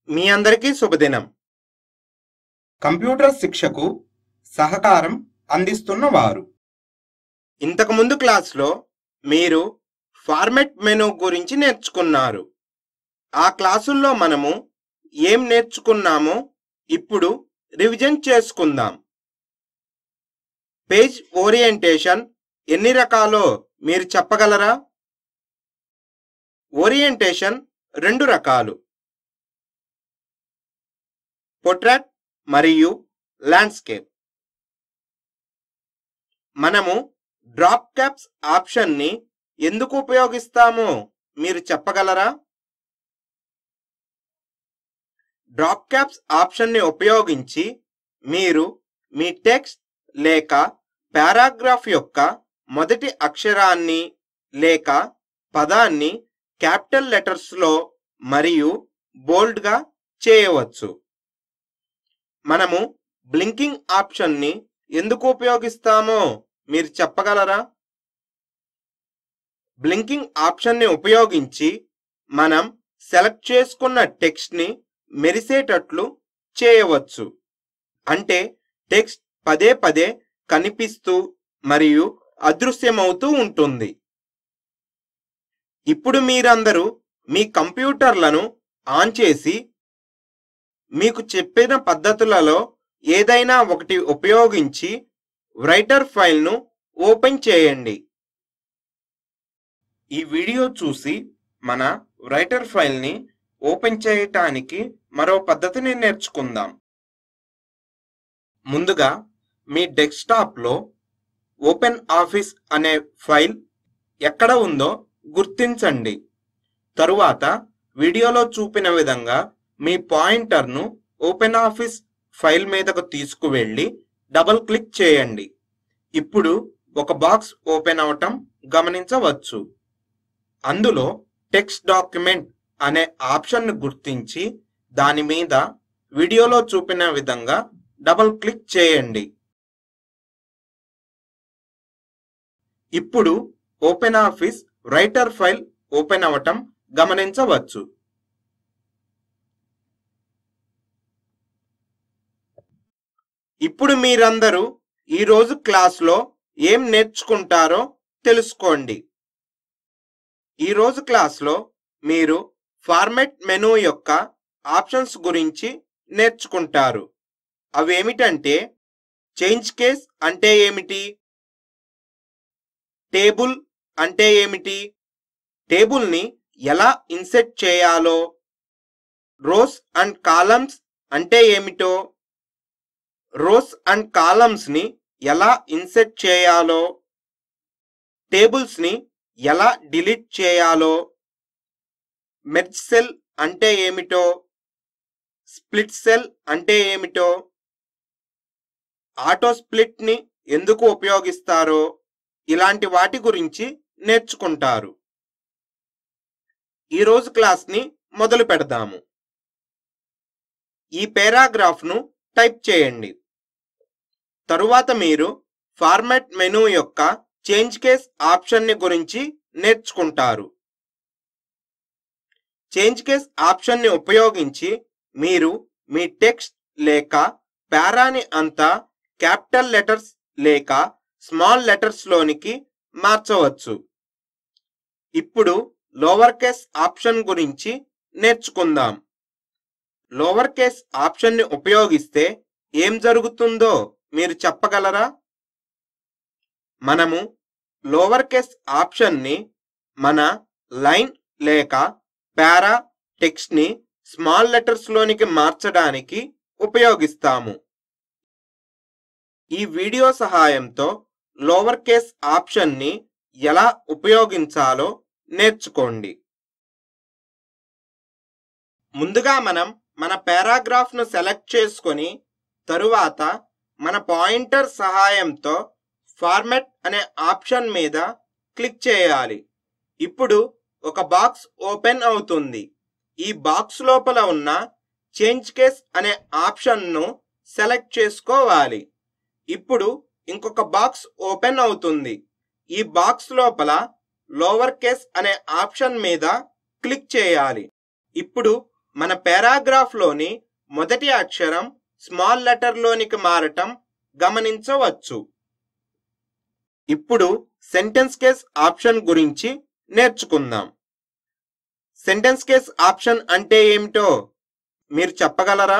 మీ అందరికీ శుభదినం కంప్యూటర్ శిక్షకు సహకారం అందిస్తున్న వారు ఇంతకుముందు క్లాస్లో మీరు ఫార్మెట్ మెనూ గురించి నేర్చుకున్నారు ఆ క్లాసుల్లో మనము ఏం నేర్చుకున్నామో ఇప్పుడు రివిజన్ చేసుకుందాం పేజ్ ఓరియంటేషన్ ఎన్ని రకాలో మీరు చెప్పగలరా ఓరియంటేషన్ రెండు రకాలు పొట్రాట్ మరియు ల్యాండ్స్కేప్ మనము డ్రాప్ క్యాప్స్ ఆప్షన్ని ఎందుకు ఉపయోగిస్తామో మీరు చెప్పగలరా డ్రాప్ క్యాప్స్ ఆప్షన్ని ఉపయోగించి మీరు మీ టెక్స్ట్ లేక పారాగ్రాఫ్ యొక్క మొదటి అక్షరాన్ని లేక పదాన్ని క్యాపిటల్ లెటర్స్లో మరియు బోల్డ్గా చేయవచ్చు మనము బ్లింకింగ్ ఆప్షన్ని ఎందుకు ఉపయోగిస్తామో మీరు చెప్పగలరా బ్లింకింగ్ ఆప్షన్ని ఉపయోగించి మనం సెలెక్ట్ చేసుకున్న టెక్స్ట్ని మెరిసేటట్లు చేయవచ్చు అంటే టెక్స్ట్ పదే పదే కనిపిస్తూ మరియు అదృశ్యమవుతూ ఉంటుంది ఇప్పుడు మీరందరూ మీ కంప్యూటర్లను ఆన్ చేసి మీకు చెప్పిన పద్ధతులలో ఏదైనా ఒకటి ఉపయోగించి రైటర్ ఫైల్ను ఓపెన్ చేయండి ఈ వీడియో చూసి మన రైటర్ ఫైల్ని ఓపెన్ చేయటానికి మరో పద్ధతిని నేర్చుకుందాం ముందుగా మీ డెస్క్టాప్లో ఓపెన్ ఆఫీస్ అనే ఫైల్ ఎక్కడ ఉందో గుర్తించండి తరువాత వీడియోలో చూపిన విధంగా మీ పాయింటర్ను ఓపెన్ ఆఫీస్ ఫైల్ మీదకు తీసుకువెళ్ళి డబుల్ క్లిక్ చేయండి ఇప్పుడు ఒక బాక్స్ ఓపెన్ అవటం గమనించవచ్చు అందులో టెక్స్ట్ డాక్యుమెంట్ అనే ఆప్షన్ను గుర్తించి దాని మీద వీడియోలో చూపిన విధంగా డబుల్ క్లిక్ చేయండి ఇప్పుడు Open Office Writer file open అవటం గమనించవచ్చు ఇప్పుడు మీరందరూ ఈరోజు క్లాస్లో ఏం నేర్చుకుంటారో తెలుసుకోండి ఈరోజు క్లాస్లో మీరు ఫార్మెట్ మెనూ యొక్క ఆప్షన్స్ గురించి నేర్చుకుంటారు అవేమిటంటే చేంజ్ కేస్ అంటే ఏమిటి టేబుల్ అంటే ఏమిటి టేబుల్ని ఎలా ఇన్సెట్ చేయాలో రోస్ అండ్ కాలమ్స్ అంటే ఏమిటో రోస్ అండ్ కాలమ్స్ని ఎలా ఇన్సెట్ చేయాలో టేబుల్స్ని ఎలా డిలీట్ చేయాలో మెర్జ్ సెల్ అంటే ఏమిటో స్ప్లిట్ సెల్ అంటే ఏమిటో ఆటో స్ప్లిట్ని ఎందుకు ఉపయోగిస్తారో ఇలాంటి వాటి గురించి నేర్చుకుంటారు ఈరోజు క్లాస్ని మొదలు పెడదాము ఈ పారాగ్రాఫ్ను టైప్ చేయండి తరువాత మీరు ఫార్మాట్ మెనూ యొక్క చేంజ్ కేస్ ఆప్షన్ని గురించి నేర్చుకుంటారు చేంజ్ కేస్ ఆప్షన్ని ఉపయోగించి మీరు మీ టెక్స్ట్ లేక పారాని అంతా క్యాపిటల్ లెటర్స్ లేక స్మాల్ లెటర్స్ లోనికి మార్చవచ్చు ఇప్పుడు లోవర్ కేస్ ఆప్షన్ గురించి నేర్చుకుందాం లోవర్ కేస్ ఆప్షన్ని ఉపయోగిస్తే ఏం జరుగుతుందో మీరు చెప్పగలరా మనము లోవర్ కేస్ ఆప్షన్ని మన లైన్ లేక పారా టెక్స్ట్ని స్మాల్ లెటర్స్ లోనికి మార్చడానికి ఉపయోగిస్తాము ఈ వీడియో సహాయంతో లోవర్ కేస్ ఆప్షన్ని ఎలా ఉపయోగించాలో నేర్చుకోండి ముందుగా మనం మన పారాగ్రాఫ్ను సెలెక్ట్ చేసుకొని తరువాత మన పాయింటర్ సహాయంతో ఫార్మెట్ అనే ఆప్షన్ మీద క్లిక్ చేయాలి ఇప్పుడు ఒక బాక్స్ ఓపెన్ అవుతుంది ఈ బాక్స్ లోపల ఉన్న చేంజ్ కేస్ అనే ఆప్షన్ను సెలెక్ట్ చేసుకోవాలి ఇప్పుడు ఇంకొక బాక్స్ ఓపెన్ అవుతుంది ఈ బాక్స్ లోపల లోవర్ కేస్ అనే ఆప్షన్ మీద క్లిక్ చేయాలి ఇప్పుడు మన పారాగ్రాఫ్లోని మొదటి అక్షరం స్మాల్ లెటర్లోనికి మారటం గమనించవచ్చు ఇప్పుడు సెంటెన్స్ కేస్ ఆప్షన్ గురించి నేర్చుకుందాం సెంటెన్స్ కేస్ ఆప్షన్ అంటే ఏమిటో మీరు చెప్పగలరా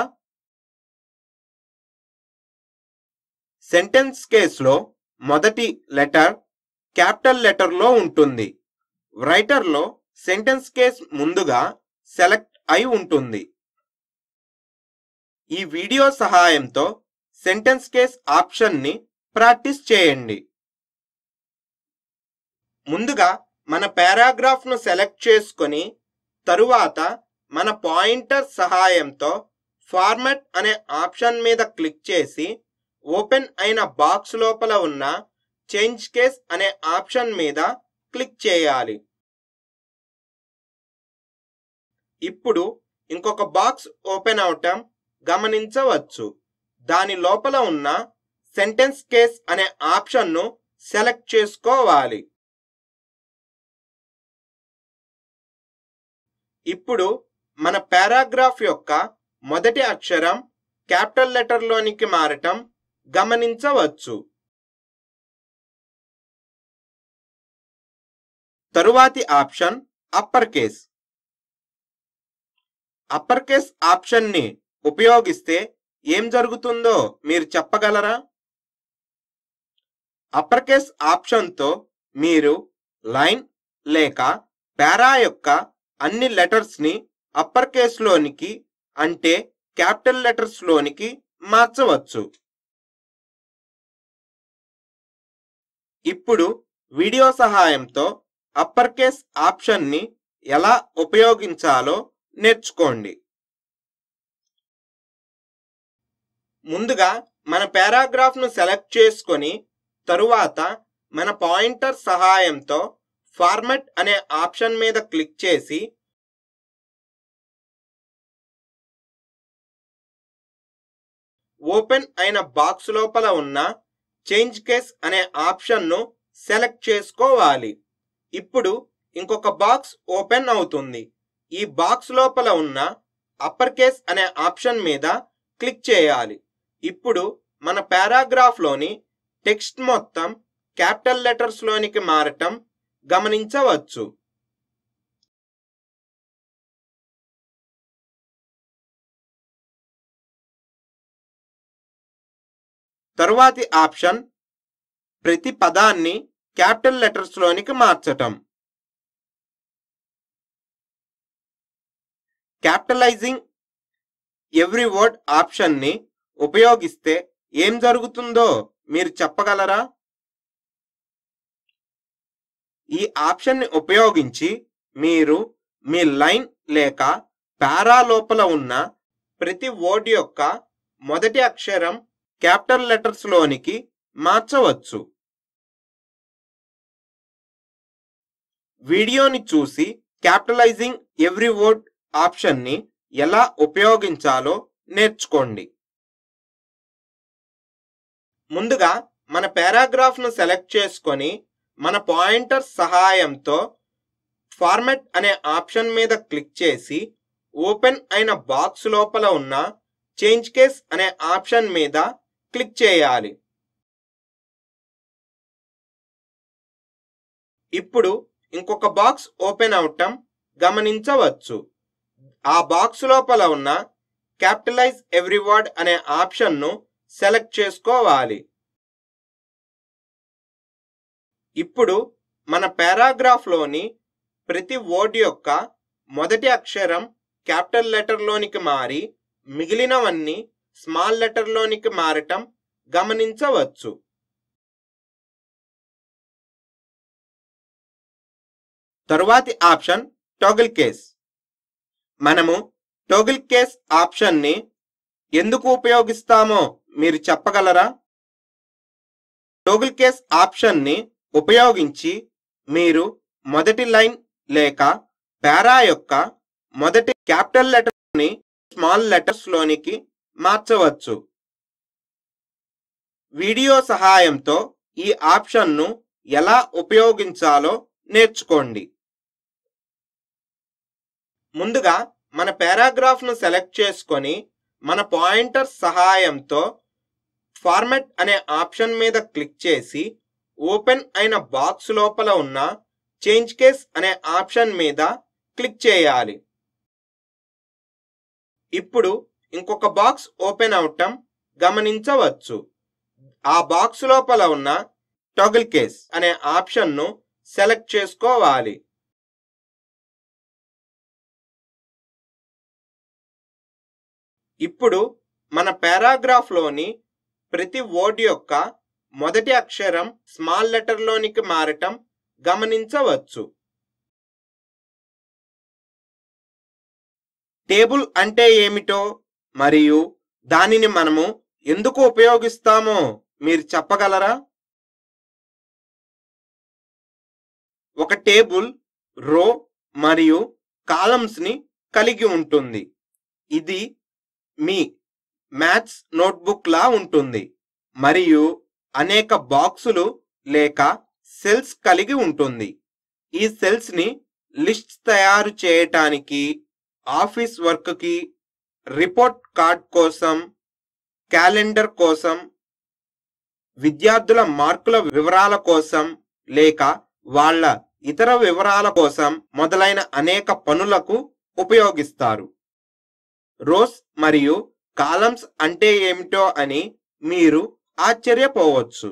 సెంటెన్స్ కేస్లో మొదటి లెటర్ క్యాపిటల్ లెటర్లో ఉంటుంది రైటర్లో సెంటెన్స్ కేస్ ముందుగా సెలెక్ట్ అయి ఉంటుంది ఈ వీడియో సహాయంతో సెంటెన్స్ కేస్ ఆప్షన్ని ప్రాక్టీస్ చేయండి ముందుగా మన పారాగ్రాఫ్ను సెలెక్ట్ చేసుకొని తరువాత మన పాయింటర్ సహాయంతో ఫార్మాట్ అనే ఆప్షన్ మీద క్లిక్ చేసి ఓపెన్ అయిన బాక్స్ లోపల ఉన్న చేంజ్ కేస్ అనే ఆప్షన్ మీద క్లిక్ చేయాలి ఇప్పుడు ఇంకొక బాక్స్ ఓపెన్ అవటం గమనించవచ్చు దాని లోపల ఉన్న సెంటెన్స్ కేస్ అనే ఆప్షన్ను సెలెక్ట్ చేసుకోవాలి ఇప్పుడు మన పారాగ్రాఫ్ యొక్క మొదటి అక్షరం క్యాపిటల్ లెటర్లోనికి మారటం గమనించవచ్చు తరువాతి option upper case upper case ఆప్షన్ని ఉపయోగిస్తే ఏం జరుగుతుందో మీరు చెప్పగలరా అప్పర్ కేస్ ఆప్షన్తో మీరు లైన్ లేక పారా యొక్క అన్ని లెటర్స్ని అప్పర్ కేస్లోనికి అంటే క్యాపిటల్ లెటర్స్లోనికి మార్చవచ్చు ఇప్పుడు వీడియో సహాయంతో అప్పర్ కేస్ ఆప్షన్ని ఎలా ఉపయోగించాలో నేర్చుకోండి ముందుగా మన పారాగ్రాఫ్ను సెలెక్ట్ చేసుకొని తరువాత మన పాయింటర్ సహాయంతో ఫార్మెట్ అనే ఆప్షన్ మీద క్లిక్ చేసి ఓపెన్ అయిన బాక్స్ లోపల ఉన్న చేంజ్ కేస్ అనే ఆప్షన్ను సెలెక్ట్ చేసుకోవాలి ఇప్పుడు ఇంకొక బాక్స్ ఓపెన్ అవుతుంది ఈ బాక్స్ లోపల ఉన్న అప్పర్ కేస్ అనే ఆప్షన్ మీద క్లిక్ చేయాలి ఇప్పుడు మన పారాగ్రాఫ్లోని టెక్స్ట్ మొత్తం క్యాపిటల్ లెటర్స్లోనికి మారటం గమనించవచ్చు తరువాతి ఆప్షన్ ప్రతి పదాన్ని క్యాపిటల్ లెటర్స్లోనికి మార్చటం క్యాపిటలైజింగ్ ఎవ్రీ వర్డ్ ఆప్షన్ని ఉపయోగిస్తే ఏం జరుగుతుందో మీరు చెప్పగలరా ఈ ఆప్షన్ని ఉపయోగించి మీరు మీ లైన్ లేక పారా లోపల ఉన్న ప్రతి వర్డ్ యొక్క మొదటి అక్షరం క్యాపిటల్ లెటర్స్ లోనికి మార్చవచ్చు వీడియోని చూసి క్యాపిటలైజింగ్ ఎవ్రీ వర్డ్ ఆప్షన్ని ఎలా ఉపయోగించాలో నేర్చుకోండి ముందుగా మన పారాగ్రాఫ్ను సెలెక్ట్ చేసుకొని మన పాయింటర్ సహాయంతో ఫార్మెట్ అనే ఆప్షన్ మీద క్లిక్ చేసి ఓపెన్ అయిన బాక్స్ లోపల ఉన్న చేంజ్ కేస్ అనే ఆప్షన్ మీద క్లిక్ చేయాలి ఇప్పుడు ఇంకొక బాక్స్ ఓపెన్ అవటం గమనించవచ్చు ఆ బాక్స్ లోపల ఉన్న క్యాపిటలైజ్ ఎవ్రీ వర్డ్ అనే ఆప్షన్ను సెలెక్ట్ చేసుకోవాలి ఇప్పుడు మన పారాగ్రాఫ్లోని ప్రతి వర్డ్ యొక్క మొదటి అక్షరం క్యాపిటల్ లెటర్లోనికి మారి మిగిలినవన్నీ స్మాల్ లెటర్లోనికి మారటం గమనించవచ్చు తరువాతి ఆప్షన్ టోగిల్ కేస్ మనము టోగిల్ కేస్ ఆప్షన్ని ఎందుకు ఉపయోగిస్తామో మీరు చెప్పగలరా టోగిల్ కేస్ ఆప్షన్ని ఉపయోగించి మీరు మొదటి లైన్ లేక పారా యొక్క మొదటి క్యాపిటల్ లెటర్ని స్మాల్ లెటర్స్ లోనికి మార్చవచ్చు వీడియో సహాయంతో ఈ ఆప్షన్ను ఎలా ఉపయోగించాలో నేర్చుకోండి ముందుగా మన పారాగ్రాఫ్ను సెలెక్ట్ చేసుకొని మన పాయింటర్ సహాయంతో ఫార్మెట్ అనే ఆప్షన్ మీద క్లిక్ చేసి ఓపెన్ అయిన బాక్స్ లోపల ఉన్న చేంజ్ కేస్ అనే ఆప్షన్ మీద క్లిక్ చేయాలి ఇప్పుడు ఇంకొక బాక్స్ ఓపెన్ అవటం గమనించవచ్చు ఆ బాక్స్ లోపల ఉన్న టొగల్ కేస్ అనే ఆప్షన్ను సెలెక్ట్ చేసుకోవాలి ఇప్పుడు మన పారాగ్రాఫ్లోని ప్రతి వర్డ్ యొక్క మొదటి అక్షరం స్మాల్ లెటర్లోనికి మారటం గమనించవచ్చు టేబుల్ అంటే ఏమిటో మరియు దానిని మనము ఎందుకు ఉపయోగిస్తామో మీరు చెప్పగలరా ఒక టేబుల్ రో మరియు కాలమ్స్ ని కలిగి ఉంటుంది ఇది మీ మ్యాథ్స్ నోట్బుక్ లా ఉంటుంది మరియు అనేక బాక్సులు లేక సెల్స్ కలిగి ఉంటుంది ఈ సెల్స్ ని లిస్ట్ తయారు చేయటానికి ఆఫీస్ వర్క్ కి రిపోర్ట్ కార్డ్ కోసం క్యాలెండర్ కోసం విద్యార్థుల మార్కుల వివరాల కోసం లేక వాళ్ళ ఇతర వివరాల కోసం మొదలైన అనేక పనులకు ఉపయోగిస్తారు రోస్ మరియు కాలమ్స్ అంటే ఏమిటో అని మీరు ఆశ్చర్యపోవచ్చు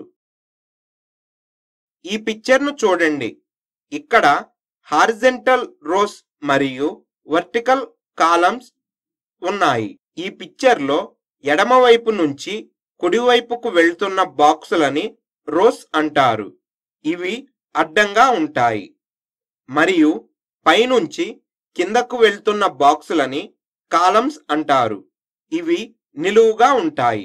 ఈ పిక్చర్ను చూడండి ఇక్కడ హారిజెంటల్ రోస్ మరియు వర్టికల్ కాలమ్స్ ఉన్నాయి ఈ పిక్చర్లో ఎడమవైపు నుంచి కుడివైపుకు వెళ్తున్న బాక్సులని రోస్ అంటారు ఇవి అడ్డంగా ఉంటాయి మరియు పైనుంచి కిందకు వెళ్తున్న బాక్సులని కాలమ్స్ అంటారు ఇవి నిలువుగా ఉంటాయి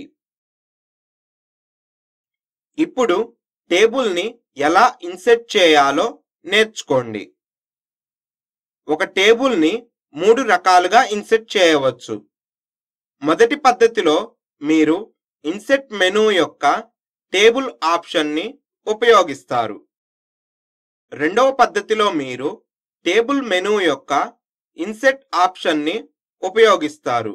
ఇప్పుడు టేబుల్ని ఎలా ఇన్సెట్ చేయాలో నేర్చుకోండి ఒక టేబుల్ని మూడు రకాలుగా ఇన్సెట్ చేయవచ్చు మొదటి పద్ధతిలో మీరు ఇన్సెట్ మెనూ యొక్క టేబుల్ ఆప్షన్ని ఉపయోగిస్తారు రెండవ పద్ధతిలో మీరు టేబుల్ మెనూ యొక్క ఇన్సెట్ ఆప్షన్ని ఉపయోగిస్తారు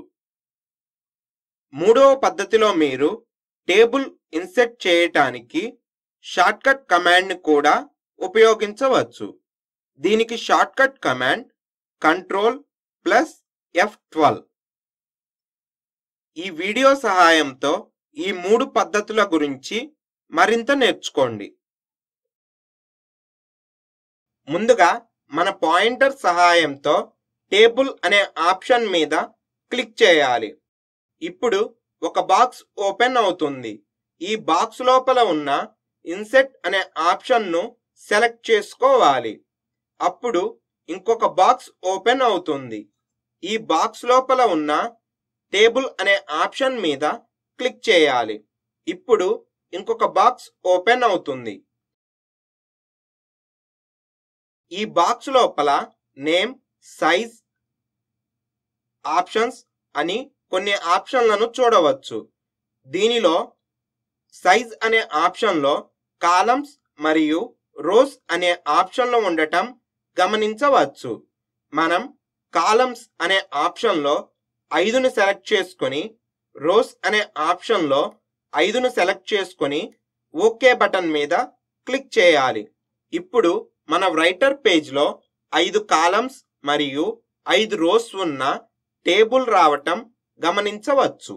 మూడవ పద్ధతిలో మీరు టేబుల్ ఇన్సెట్ చేయటానికి షార్ట్కట్ కమాండ్ని కూడా ఉపయోగించవచ్చు దీనికి shortcut command control plus F twelve ఈ వీడియో సహాయంతో ఈ మూడు పద్ధతుల గురించి మరింత నేర్చుకోండి ముందుగా మన పాయింటర్ సహాయంతో టేబుల్ అనే ఆప్షన్ మీద క్లిక్ చేయాలి ఇప్పుడు ఒక బాక్స్ ఓపెన్ అవుతుంది ఈ బాక్స్ లోపల ఉన్న ఇన్సెట్ అనే ఆప్షన్ను సెలెక్ట్ చేసుకోవాలి అప్పుడు ఇంకొక బాక్స్ ఓపెన్ అవుతుంది ఈ బాక్స్ లోపల ఉన్న టేబుల్ అనే ఆప్షన్ మీద క్లిక్ చేయాలి ఇప్పుడు ఇంకొక బాక్స్ ఓపెన్ అవుతుంది ఈ బాక్స్ లోపల నేమ్ సైజ్ ఆప్షన్స్ అని కొన్ని ఆప్షన్లను చూడవచ్చు దీనిలో సైజ్ అనే ఆప్షన్లో కాలమ్స్ మరియు రోస్ అనే ఆప్షన్లు ఉండటం గమనించవచ్చు మనం కాలమ్స్ అనే ఆప్షన్లో ఐదును సెలెక్ట్ చేసుకొని రోస్ అనే ఆప్షన్లో ఐదును సెలెక్ట్ చేసుకొని ఓకే బటన్ మీద క్లిక్ చేయాలి ఇప్పుడు మన రైటర్ పేజ్లో ఐదు కాలమ్స్ మరియు ఐదు రోస్ ఉన్న టేబుల్ రావటం గమనించవచ్చు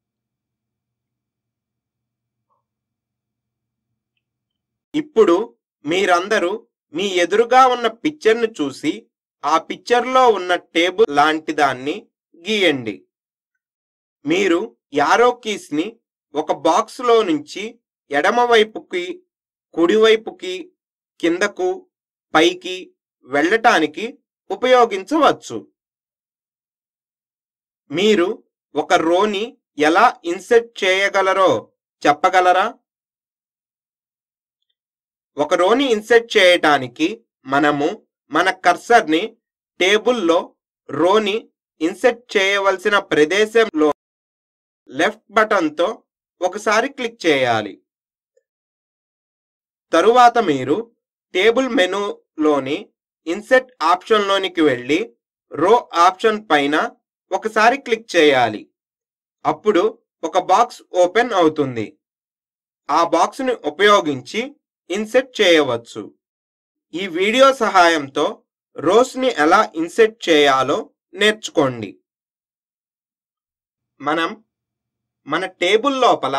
ఇప్పుడు మీరందరూ మీ ఎదురుగా ఉన్న పిక్చర్ను చూసి ఆ పిక్చర్లో ఉన్న టేబుల్ లాంటి దాన్ని గీయండి మీరు యారో కీస్ని ఒక బాక్స్లో నుంచి ఎడమవైపుకి కుడివైపుకి కిందకు పైకి వెళ్ళటానికి ఉపయోగించవచ్చు మీరు ఒక రోని ఎలా ఇన్సెట్ చేయగలరో చెప్పగలరా ఒక రోని ఇన్సెట్ చేయటానికి మనము మన కర్సర్ని టేబుల్లో రోని ఇన్సెట్ చేయవలసిన ప్రదేశంలో లెఫ్ట్ బటన్తో ఒకసారి క్లిక్ చేయాలి తరువాత మీరు టేబుల్ మెనూలోని ఇన్సెట్ ఆప్షన్లోనికి వెళ్ళి రో ఆప్షన్ పైన ఒకసారి క్లిక్ చేయాలి అప్పుడు ఒక బాక్స్ ఓపెన్ అవుతుంది ఆ బాక్స్ని ఉపయోగించి ఇన్సెట్ చేయవచ్చు ఈ వీడియో సహాయంతో రోస్ని ఎలా ఇన్సెట్ చేయాలో నేర్చుకోండి మనం మన టేబుల్ లోపల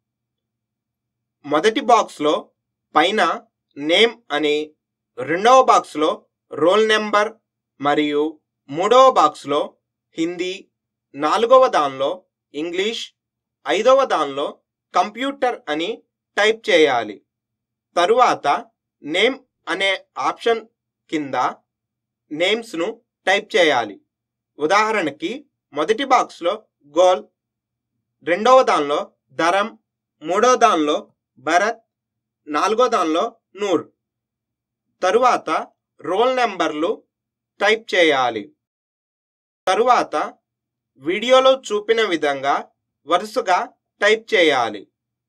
మొదటి బాక్స్లో పైన నేమ్ అని రెండవ బాక్స్లో రోల్ నెంబర్ మరియు మూడవ బాక్స్లో హిందీ నాలుగవ దానిలో ఇంగ్లీష్ ఐదవ దానిలో కంప్యూటర్ అని టైప్ చేయాలి తరువాత నేమ్ అనే ఆప్షన్ కింద నేమ్స్ను టైప్ చేయాలి ఉదాహరణకి మొదటి బాక్స్లో గోల్ రెండవ దానిలో ధరం మూడవ దానిలో భరత్ నాలుగో దానిలో నూర్ తరువాత రోల్ నెంబర్లు టైప్ చేయాలి తరువాత వీడియోలో చూపిన విధంగా వరుసగా టైప్ చేయాలి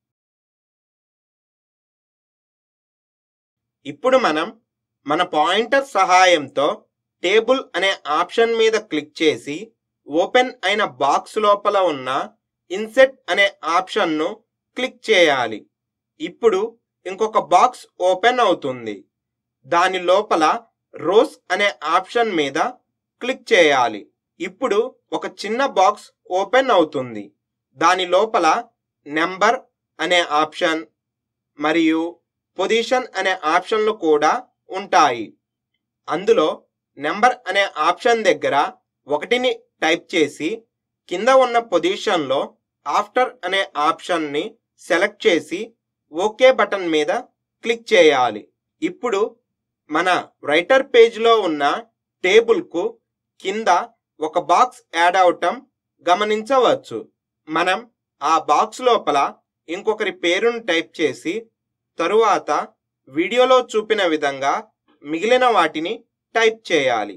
ఇప్పుడు మనం మన పాయింటర్ సహాయంతో టేబుల్ అనే ఆప్షన్ మీద క్లిక్ చేసి ఓపెన్ అయిన బాక్స్ లోపల ఉన్న ఇన్సెట్ అనే ఆప్షన్ను క్లిక్ చేయాలి ఇప్పుడు ఇంకొక బాక్స్ ఓపెన్ అవుతుంది దాని లోపల రోస్ అనే ఆప్షన్ మీద క్లిక్ చేయాలి ఇప్పుడు ఒక చిన్న బాక్స్ ఓపెన్ అవుతుంది దాని లోపల నెంబర్ అనే ఆప్షన్ మరియు పొజిషన్ అనే ఆప్షన్లు కూడా ఉంటాయి అందులో నెంబర్ అనే ఆప్షన్ దగ్గర ఒకటిని టైప్ చేసి కింద ఉన్న పొజిషన్లో ఆఫ్టర్ అనే ఆప్షన్ని సెలెక్ట్ చేసి ఓకే బటన్ మీద క్లిక్ చేయాలి ఇప్పుడు మన రైటర్ పేజ్లో ఉన్న టేబుల్కు కింద ఒక బాక్స్ యాడ్ అవటం గమనించవచ్చు మనం ఆ బాక్స్ లోపల ఇంకొకరి పేరును టైప్ చేసి తరువాత వీడియోలో చూపిన విధంగా మిగిలిన వాటిని టైప్ చేయాలి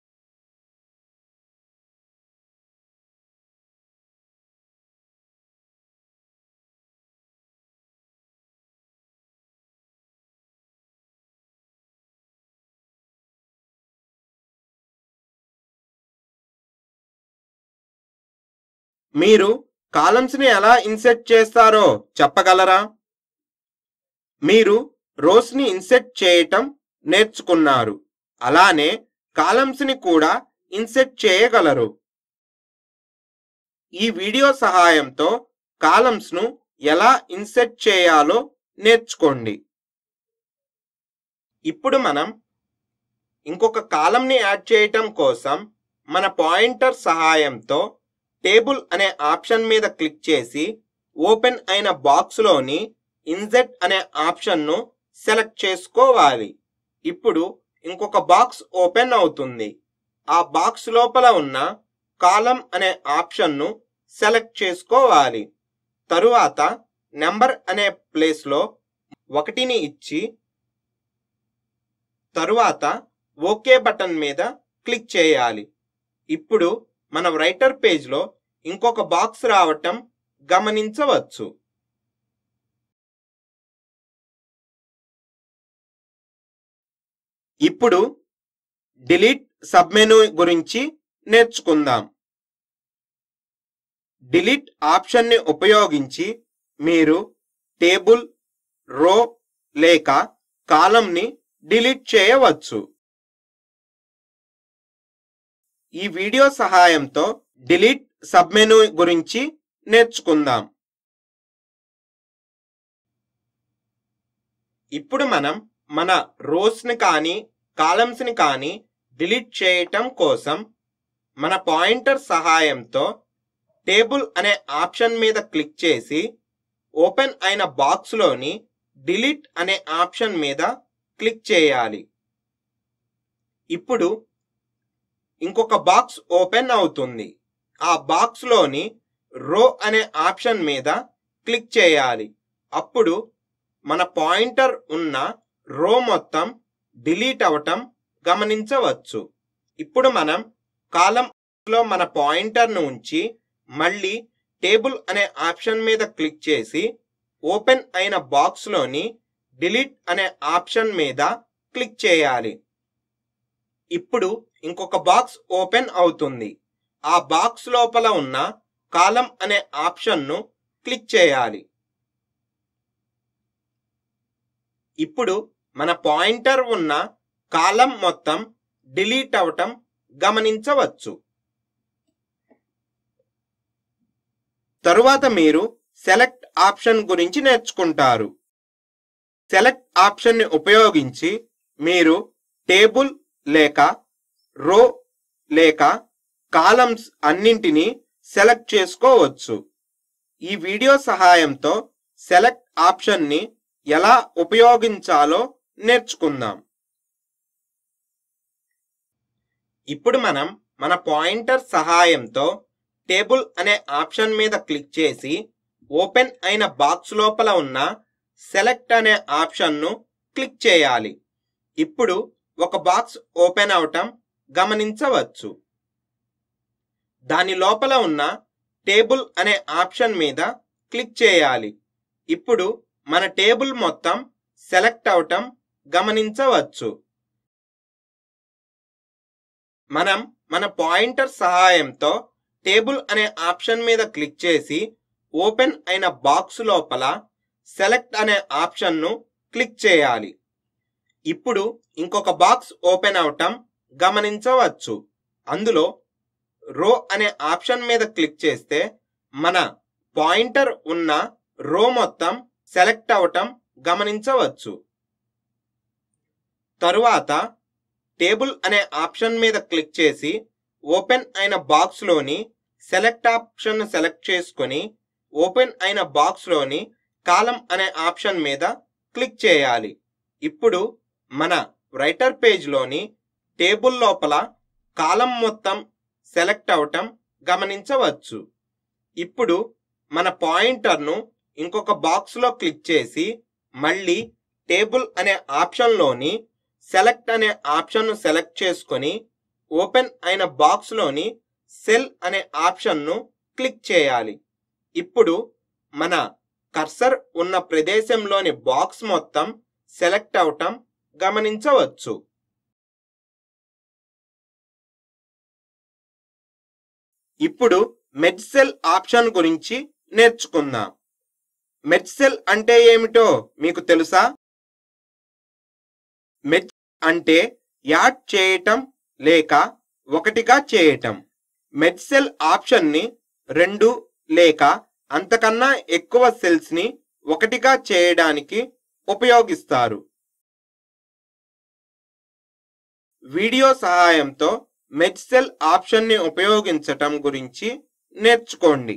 మీరు కాలమ్స్ ని ఎలా ఇన్సెట్ చేస్తారో చెప్పగలరా మీరు రోస్ ని ఇన్సెట్ చేయటం నేర్చుకున్నారు అలానే కాలమ్స్ ని కూడా ఇన్సెట్ చేయగలరు ఈ వీడియో సహాయంతో కాలమ్స్ ను ఎలా ఇన్సెట్ చేయాలో నేర్చుకోండి ఇప్పుడు మనం ఇంకొక కాలంని యాడ్ చేయటం కోసం మన పాయింటర్ సహాయంతో టేబుల్ అనే ఆప్షన్ మీద క్లిక్ చేసి ఓపెన్ అయిన బాక్స్లోని ఇన్సెట్ అనే ఆప్షన్ను సెలెక్ట్ చేసుకోవాలి ఇప్పుడు ఇంకొక బాక్స్ ఓపెన్ అవుతుంది ఆ బాక్స్ లోపల ఉన్న కాలం అనే ఆప్షన్ను సెలెక్ట్ చేసుకోవాలి తరువాత నెంబర్ అనే ప్లేస్లో ఒకటిని ఇచ్చి తరువాత ఓకే బటన్ మీద క్లిక్ చేయాలి ఇప్పుడు మన రైటర్ పేజ్లో ఇంకొక బాక్స్ రావటం గమనించవచ్చు ఇప్పుడు డిలీట్ సబ్మెను గురించి నేర్చుకుందాం డిలీట్ ఆప్షన్ని ఉపయోగించి మీరు టేబుల్ రో లేక కాలంని డిలీట్ చేయవచ్చు ఈ వీడియో సహాయంతో డిలీట్ సబ్మెను గురించి నేర్చుకుందాం ఇప్పుడు మనం మన రోస్ని కానీ కాలమ్స్ని కానీ డిలీట్ చేయటం కోసం మన పాయింటర్ సహాయంతో టేబుల్ అనే ఆప్షన్ మీద క్లిక్ చేసి ఓపెన్ అయిన బాక్స్లోని డిలీట్ అనే ఆప్షన్ మీద క్లిక్ చేయాలి ఇప్పుడు ఇంకొక బాక్స్ ఓపెన్ అవుతుంది ఆ బాక్స్లోని రో అనే ఆప్షన్ మీద క్లిక్ చేయాలి అప్పుడు మన పాయింటర్ ఉన్న రో మొత్తం డిలీట్ అవటం గమనించవచ్చు ఇప్పుడు మనం కాలంలో మన పాయింటర్ను ఉంచి మళ్ళీ టేబుల్ అనే ఆప్షన్ మీద క్లిక్ చేసి ఓపెన్ అయిన బాక్స్లోని డిలీట్ అనే ఆప్షన్ మీద క్లిక్ చేయాలి ఇప్పుడు ఇంకొక బాక్స్ ఓపెన్ అవుతుంది ఆ బాక్స్ లోపల ఉన్న కాలం అనే ఆప్షన్ను క్లిక్ చేయాలి ఇప్పుడు మన పాయింటర్ ఉన్న కాలం మొత్తం డిలీట్ అవటం గమనించవచ్చు తరువాత మీరు సెలెక్ట్ ఆప్షన్ గురించి నేర్చుకుంటారు సెలెక్ట్ ఆప్షన్ని ఉపయోగించి మీరు టేబుల్ లేక రో లేక కాలమ్స్ అన్నింటినీ సెలెక్ట్ చేసుకోవచ్చు ఈ వీడియో సహాయంతో సెలెక్ట్ ఆప్షన్ని ఎలా ఉపయోగించాలో నేర్చుకుందాం ఇప్పుడు మనం మన పాయింటర్ సహాయంతో టేబుల్ అనే ఆప్షన్ మీద క్లిక్ చేసి ఓపెన్ అయిన బాక్స్ లోపల ఉన్న సెలెక్ట్ అనే ఆప్షన్ను క్లిక్ చేయాలి ఇప్పుడు ఒక బాక్స్ ఓపెన్ అవటం గమనించవచ్చు దాని లోపల ఉన్న టేబుల్ అనే ఆప్షన్ మీద క్లిక్ చేయాలి ఇప్పుడు మన టేబుల్ మొత్తం సెలెక్ట్ అవటం గమనించవచ్చు మనం మన పాయింటర్ సహాయంతో టేబుల్ అనే ఆప్షన్ మీద క్లిక్ చేసి ఓపెన్ అయిన బాక్స్ లోపల సెలెక్ట్ అనే ఆప్షన్ను క్లిక్ చేయాలి ఇప్పుడు ఇంకొక బాక్స్ ఓపెన్ అవటం గమనించవచ్చు అందులో రో అనే ఆప్షన్ మీద క్లిక్ చేస్తే మన పాయింటర్ ఉన్న రో మొత్తం సెలెక్ట్ అవటం గమనించవచ్చు తరువాత టేబుల్ అనే ఆప్షన్ మీద క్లిక్ చేసి ఓపెన్ అయిన బాక్స్లోని సెలెక్ట్ ఆప్షన్ సెలెక్ట్ చేసుకొని ఓపెన్ అయిన బాక్స్లోని కాలం అనే ఆప్షన్ మీద క్లిక్ చేయాలి ఇప్పుడు మన రైటర్ పేజ్లోని టేబుల్ లోపల కాలం మొత్తం సెలెక్ట్ అవటం గమనించవచ్చు ఇప్పుడు మన పాయింటర్ను ఇంకొక బాక్స్లో క్లిక్ చేసి మళ్ళీ టేబుల్ అనే ఆప్షన్లోని సెలెక్ట్ అనే ఆప్షన్ను సెలెక్ట్ చేసుకొని ఓపెన్ అయిన బాక్స్లోని సెల్ అనే ఆప్షన్ను క్లిక్ చేయాలి ఇప్పుడు మన కర్సర్ ఉన్న ప్రదేశంలోని బాక్స్ మొత్తం సెలెక్ట్ అవటం గమనించవచ్చు ఇప్పుడు మెడ్ సెల్ ఆప్షన్ గురించి నేర్చుకుందాం మెడ్ సెల్ అంటే ఏమిటో మీకు తెలుసా మెడ్ అంటే యాడ్ చేయటం లేక ఒకటిగా చేయటం మెడ్ సెల్ ఆప్షన్ని రెండు లేక అంతకన్నా ఎక్కువ సెల్స్ ని ఒకటిగా చేయడానికి ఉపయోగిస్తారు వీడియో సహాయంతో మెడ్ సెల్ ఆప్షన్ని ఉపయోగించటం గురించి నేర్చుకోండి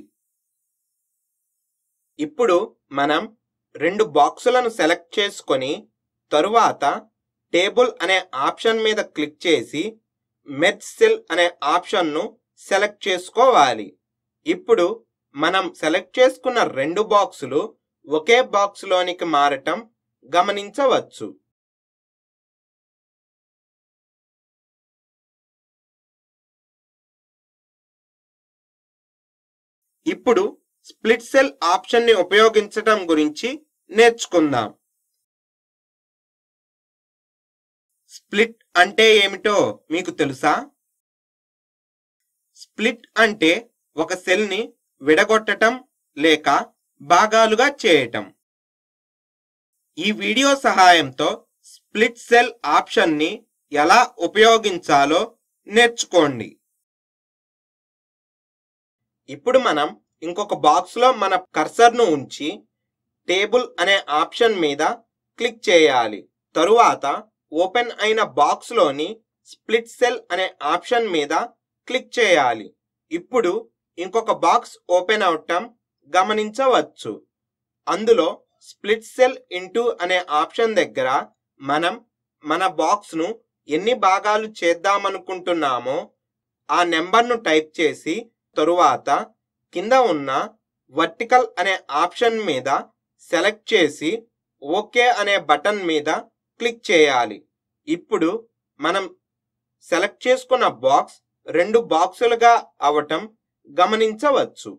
ఇప్పుడు మనం రెండు బాక్సులను సెలెక్ట్ చేసుకొని తరువాత టేబుల్ అనే ఆప్షన్ మీద క్లిక్ చేసి మెర్జ్ సెల్ అనే ఆప్షన్ను సెలెక్ట్ చేసుకోవాలి ఇప్పుడు మనం సెలెక్ట్ చేసుకున్న రెండు బాక్సులు ఒకే బాక్స్లోనికి మారటం గమనించవచ్చు ఇప్పుడు స్ప్లిట్ సెల్ ఆప్షన్ని ఉపయోగించటం గురించి నేర్చుకుందాం స్ప్లిట్ అంటే ఏమిటో మీకు తెలుసా స్ప్లిట్ అంటే ఒక సెల్ని విడగొట్టటం లేక భాగాలుగా చేయటం ఈ వీడియో సహాయంతో స్ప్లిట్ సెల్ ఆప్షన్ని ఎలా ఉపయోగించాలో నేర్చుకోండి ఇప్పుడు మనం ఇంకొక బాక్స్లో మన కర్సర్ను ఉంచి టేబుల్ అనే ఆప్షన్ మీద క్లిక్ చేయాలి తరువాత ఓపెన్ అయిన బాక్స్లోని స్ప్లిట్ సెల్ అనే ఆప్షన్ మీద క్లిక్ చేయాలి ఇప్పుడు ఇంకొక బాక్స్ ఓపెన్ అవటం గమనించవచ్చు అందులో స్ప్లిట్ సెల్ ఇంటూ అనే ఆప్షన్ దగ్గర మనం మన బాక్స్ను ఎన్ని భాగాలు చేద్దామనుకుంటున్నామో ఆ నెంబర్ను టైప్ చేసి తరువాత కింద ఉన్న వర్టికల్ అనే ఆప్షన్ మీద సెలెక్ట్ చేసి ఓకే అనే బటన్ మీద క్లిక్ చేయాలి ఇప్పుడు మనం సెలెక్ట్ చేసుకున్న బాక్స్ రెండు బాక్సులుగా అవటం గమనించవచ్చు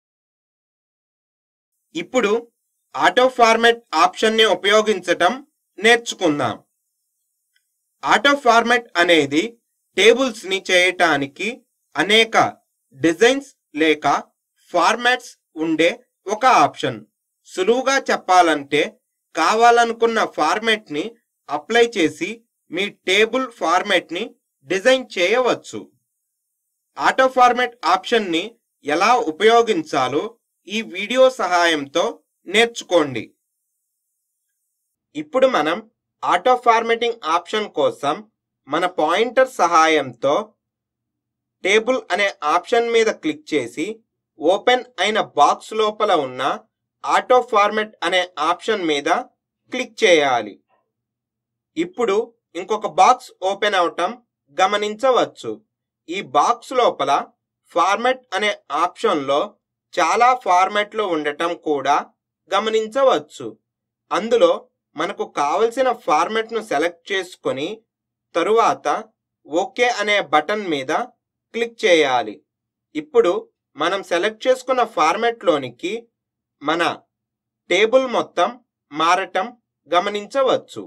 ఇప్పుడు ఆటో ఫార్మాట్ ఆప్షన్ని ఉపయోగించటం నేర్చుకుందాం ఆటో ఫార్మాట్ అనేది టేబుల్స్ ని చేయటానికి అనేక డిజైన్స్ లేక ఫార్మాట్స్ ఉండే ఒక ఆప్షన్ సులువుగా చెప్పాలంటే కావాలనుకున్న ఫార్మాట్ ని అప్లై చేసి మీ టేబుల్ ఫార్మాట్ ని డిజైన్ చేయవచ్చు ఆటో ఫార్మాట్ ఆప్షన్ ని ఎలా ఉపయోగించాలో ఈ వీడియో సహాయంతో నేర్చుకోండి ఇప్పుడు మనం ఆటో ఫార్మాటింగ్ ఆప్షన్ కోసం మన పాయింటర్ సహాయంతో టేబుల్ అనే ఆప్షన్ మీద క్లిక్ చేసి ఓపెన్ అయిన బాక్స్ లోపల ఉన్న ఆటో ఫార్మాట్ అనే ఆప్షన్ మీద క్లిక్ చేయాలి ఇప్పుడు ఇంకొక బాక్స్ ఓపెన్ అవటం గమనించవచ్చు ఈ బాక్స్ లోపల ఫార్మాట్ అనే ఆప్షన్లో చాలా ఫార్మాట్లు ఉండటం కూడా గమనించవచ్చు అందులో మనకు కావలసిన ఫార్మాట్ను సెలెక్ట్ చేసుకొని తరువాత ఓకే అనే బటన్ మీద క్లిక్ చేయాలి ఇప్పుడు మనం సెలెక్ట్ చేసుకున్న ఫార్మాట్లోనికి మన టేబుల్ మొత్తం మారటం గమనించవచ్చు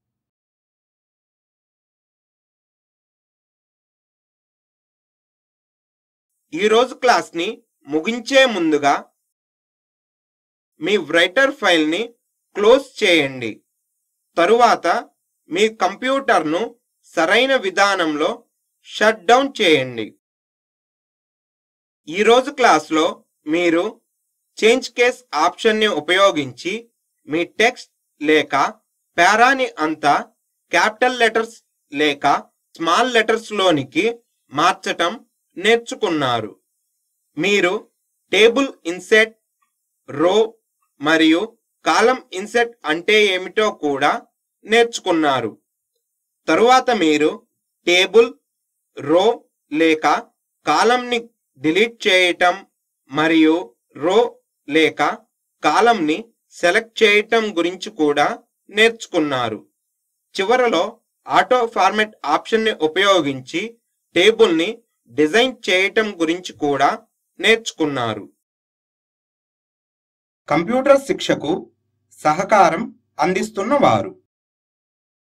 ఈరోజు క్లాస్ని ముగించే ముందుగా మీ రైటర్ ఫైల్ని క్లోజ్ చేయండి తరువాత మీ కంప్యూటర్ను సరైన విధానంలో షట్ డౌన్ చేయండి ఈరోజు క్లాస్లో మీరు చేంజ్ కేస్ ఆప్షన్ని ఉపయోగించి మీ టెక్స్ట్ లేక పారాని అంతా క్యాపిటల్ లెటర్స్ లేక స్మాల్ లెటర్స్ లోనికి మార్చటం నేర్చుకున్నారు మీరు టేబుల్ ఇన్సెట్ రో మరియు కాలం ఇన్సెట్ అంటే ఏమిటో కూడా నేర్చుకున్నారు తరువాత మీరు టేబుల్ రో లేక కాలంని డిలీట్ చేయటం మరియు రో లేక కాలంని సెలెక్ట్ చేయటం గురించి కూడా నేర్చుకున్నారు చివరలో ఆటో ఫార్మాట్ ఆప్షన్ని ఉపయోగించి టేబుల్ని డిజైన్ చేయటం గురించి కూడా నేర్చుకున్నారు కంప్యూటర్ శిక్షకు సహకారం అందిస్తున్న వారు